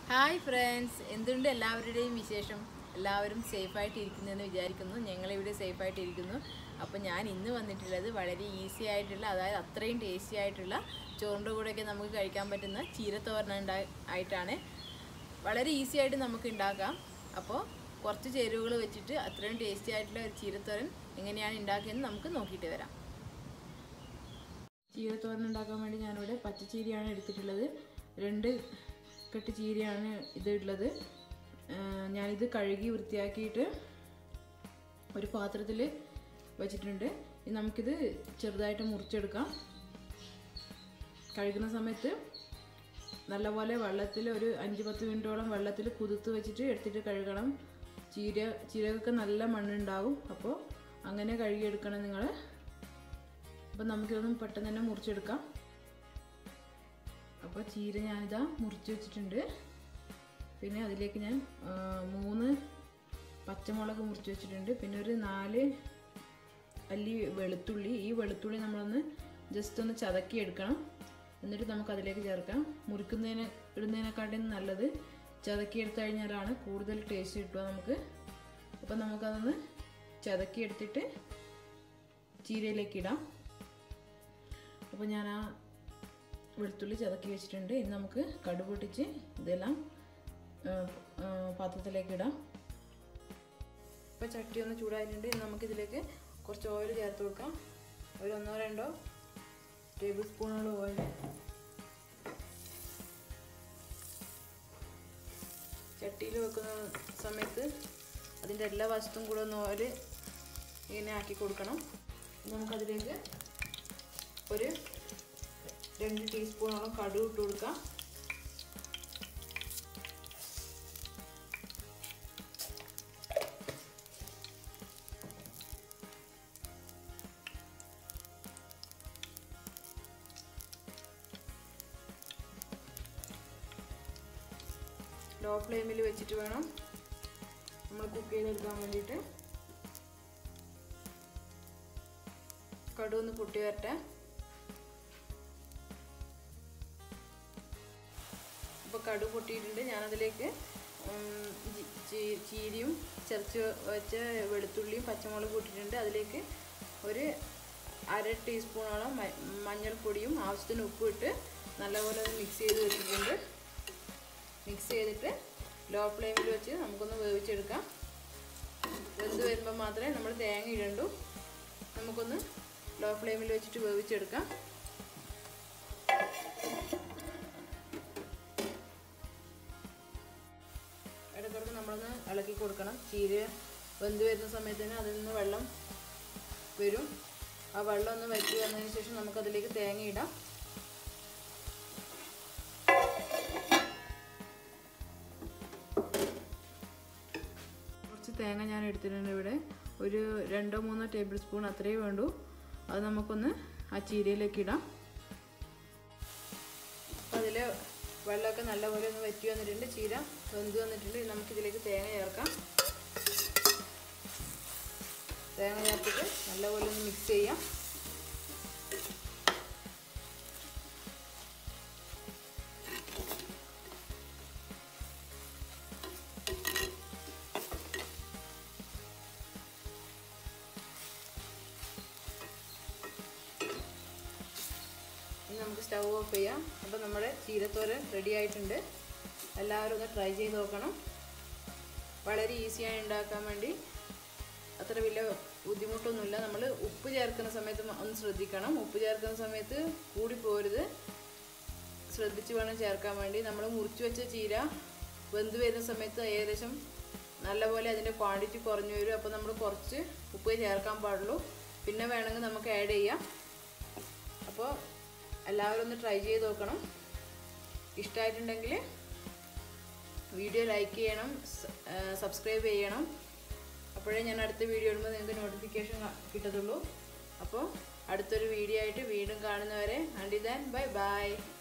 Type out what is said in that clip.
hi friends എന്തുണ്ട് എല്ലാവരുടെയും വിശേഷം എല്ലാവരും സേഫായിട്ട് ഇരിക്കുന്നതെന്ന് വിചാരിക്കുന്നു ഞങ്ങളിവിടെ സേഫായിട്ട് ഇരിക്കുന്നു അപ്പോൾ ഞാൻ ഇന്ന് വന്നിട്ടുള്ളത് വളരെ ഈസി ആയിട്ടുള്ള അതായത് അത്രയും ടേസ്റ്റി ആയിട്ടുള്ള ചോറിൻ്റെ കൂടെയൊക്കെ നമുക്ക് കഴിക്കാൻ പറ്റുന്ന ചീരത്തോരൻ ഉണ്ടാ ആയിട്ടാണ് വളരെ ഈസി ആയിട്ട് നമുക്ക് ഉണ്ടാക്കാം അപ്പോൾ കുറച്ച് ചേരുവകൾ വെച്ചിട്ട് അത്രയും ടേസ്റ്റി ആയിട്ടുള്ള ഒരു ചീരത്തോരൻ എങ്ങനെയാണ് ഉണ്ടാക്കിയെന്ന് നമുക്ക് നോക്കിയിട്ട് വരാം ചീരത്തോരൻ ഉണ്ടാക്കാൻ വേണ്ടി ഞാനിവിടെ പച്ചച്ചീരയാണ് എടുത്തിട്ടുള്ളത് രണ്ട് കെട്ട് ചീരയാണ് ഇത് ഉള്ളത് ഞാനിത് കഴുകി വൃത്തിയാക്കിയിട്ട് ഒരു പാത്രത്തിൽ വെച്ചിട്ടുണ്ട് ഇനി നമുക്കിത് ചെറുതായിട്ട് മുറിച്ചെടുക്കാം കഴുകുന്ന സമയത്ത് നല്ലപോലെ വെള്ളത്തിൽ ഒരു അഞ്ച് പത്ത് മിനിറ്റോളം വെള്ളത്തിൽ കുതിർത്ത് വെച്ചിട്ട് എടുത്തിട്ട് കഴുകണം ചീര ചീരകൊക്കെ നല്ല മണ്ണുണ്ടാവും അപ്പോൾ അങ്ങനെ കഴുകിയെടുക്കണം നിങ്ങൾ അപ്പം നമുക്കിതൊന്നും പെട്ടെന്ന് തന്നെ മുറിച്ചെടുക്കാം അപ്പോൾ ചീര ഞാനിതാ മുറിച്ച് വെച്ചിട്ടുണ്ട് പിന്നെ അതിലേക്ക് ഞാൻ മൂന്ന് പച്ചമുളക് മുറിച്ച് വെച്ചിട്ടുണ്ട് പിന്നെ ഒരു നാല് അല്ലി വെളുത്തുള്ളി ഈ വെളുത്തുള്ളി നമ്മളൊന്ന് ജസ്റ്റ് ഒന്ന് ചതക്കി എടുക്കണം എന്നിട്ട് നമുക്ക് അതിലേക്ക് ചേർക്കാം മുറിക്കുന്നതിന് ഇടുന്നതിനെക്കാട്ടിയും നല്ലത് ചതക്കി എടുത്തു കഴിഞ്ഞാലാണ് കൂടുതൽ ടേസ്റ്റ് കിട്ടുക നമുക്ക് അപ്പം നമുക്കതൊന്ന് ചതക്കി എടുത്തിട്ട് ചീരയിലേക്ക് ഇടാം അപ്പോൾ ഞാൻ ആ വെളുത്തുള്ളി ചതക്കി വെച്ചിട്ടുണ്ട് ഇനി നമുക്ക് കടുക് പൊട്ടിച്ച് ഇതെല്ലാം പാത്രത്തിലേക്ക് ഇടാം ഇപ്പോൾ ചട്ടി ഒന്ന് ചൂടായിട്ടുണ്ട് ഇനി നമുക്കിതിലേക്ക് കുറച്ച് ഓയിൽ ചേർത്ത് കൊടുക്കാം ഒരു ഒന്നോ രണ്ടോ ടേബിൾ സ്പൂണോളം ഓയിൽ ചട്ടിയിൽ വെക്കുന്ന സമയത്ത് അതിൻ്റെ എല്ലാ വശത്തും കൂടെ ഒന്ന് ഓയിൽ ഇങ്ങനെ ആക്കി കൊടുക്കണം നമുക്കതിലേക്ക് ഒരു രണ്ട് ടീസ്പൂണോളം കടുക് ഇട്ട് കൊടുക്കാം ലോ ഫ്ലെയിമിൽ വെച്ചിട്ട് വേണം നമ്മൾ കുക്ക് ചെയ്തെടുക്കാൻ വേണ്ടിയിട്ട് കടുവൊന്ന് പൊട്ടി വരട്ടെ അപ്പോൾ കടു പൊട്ടിയിട്ടുണ്ട് ഞാനതിലേക്ക് ചീരിയും ചതച്ച് വെച്ച വെളുത്തുള്ളിയും പച്ചമുളക് കൂട്ടിയിട്ടുണ്ട് അതിലേക്ക് ഒരു അര ടീസ്പൂണോളം മഞ്ഞൾപ്പൊടിയും ആവശ്യത്തിന് ഉപ്പും ഇട്ട് നല്ലപോലെ ഒന്ന് മിക്സ് ചെയ്ത് വെച്ചിട്ടുണ്ട് മിക്സ് ചെയ്തിട്ട് ലോ ഫ്ലെയിമിൽ വെച്ച് നമുക്കൊന്ന് വേവിച്ചെടുക്കാം വെന്ത് വരുമ്പോൾ മാത്രമേ നമ്മൾ തേങ്ങ ഇടണ്ടൂ നമുക്കൊന്ന് ലോ ഫ്ലെയിമിൽ വെച്ചിട്ട് വേവിച്ചെടുക്കാം ഇടയ്ക്കിടയ്ക്ക് നമ്മളൊന്ന് ഇളക്കി കൊടുക്കണം ചീര വെന്ത് വരുന്ന സമയത്ത് തന്നെ അതിൽ നിന്ന് വെള്ളം വരും ആ വെള്ളം ഒന്ന് വറ്റി വന്നതിന് ശേഷം നമുക്കതിലേക്ക് തേങ്ങ ഇടാം കുറച്ച് തേങ്ങ ഞാൻ എടുത്തിട്ടുണ്ട് ഇവിടെ ഒരു രണ്ടോ മൂന്നോ ടേബിൾ സ്പൂൺ അത്രയേ വേണ്ടൂ അത് നമുക്കൊന്ന് ആ ചീരയിലേക്ക് ഇടാം അതിൽ വെള്ളമൊക്കെ നല്ലപോലെ ഒന്ന് വറ്റി വന്നിട്ടുണ്ട് ചീര വെന്ത് വന്നിട്ടുണ്ട് നമുക്കിതിലേക്ക് തേങ്ങ ചേർക്കാം തേങ്ങ ചേർത്തിട്ട് നല്ലപോലെ ഒന്ന് മിക്സ് ചെയ്യാം ഇനി നമുക്ക് സ്റ്റൗ ഓഫ് ചെയ്യാം അപ്പോൾ നമ്മുടെ ചീരത്തോരൻ റെഡി ആയിട്ടുണ്ട് എല്ലാവരും ഒന്ന് ട്രൈ ചെയ്ത് നോക്കണം വളരെ ഈസിയായി ഉണ്ടാക്കാൻ വേണ്ടി അത്ര വലിയ ബുദ്ധിമുട്ടൊന്നുമില്ല നമ്മൾ ഉപ്പ് ചേർക്കുന്ന സമയത്ത് ഒന്ന് ശ്രദ്ധിക്കണം ഉപ്പ് ചേർക്കുന്ന സമയത്ത് കൂടി പോരുത് ശ്രദ്ധിച്ച് വേണം ചേർക്കാൻ വേണ്ടി നമ്മൾ മുറിച്ച് വെച്ച ചീര വെന്ത് വരുന്ന സമയത്ത് ഏകദേശം നല്ലപോലെ അതിൻ്റെ ക്വാണ്ടിറ്റി കുറഞ്ഞു വരും അപ്പോൾ നമ്മൾ കുറച്ച് ഉപ്പ് ചേർക്കാൻ പാടുള്ളൂ പിന്നെ വേണമെങ്കിൽ നമുക്ക് ആഡ് ചെയ്യാം അപ്പോൾ എല്ലാവരും ഒന്ന് ട്രൈ ചെയ്ത് നോക്കണം ഇഷ്ടമായിട്ടുണ്ടെങ്കിൽ വീഡിയോ ലൈക്ക് ചെയ്യണം സബ്സ്ക്രൈബ് ചെയ്യണം അപ്പോഴേ ഞാൻ അടുത്ത വീഡിയോ ഇടുമ്പോൾ നിങ്ങൾക്ക് നോട്ടിഫിക്കേഷൻ കിട്ടത്തുള്ളൂ അപ്പോൾ അടുത്തൊരു വീഡിയോ ആയിട്ട് വീണ്ടും കാണുന്നവരെ അണ്ടി ദാൻ ബൈ ബൈ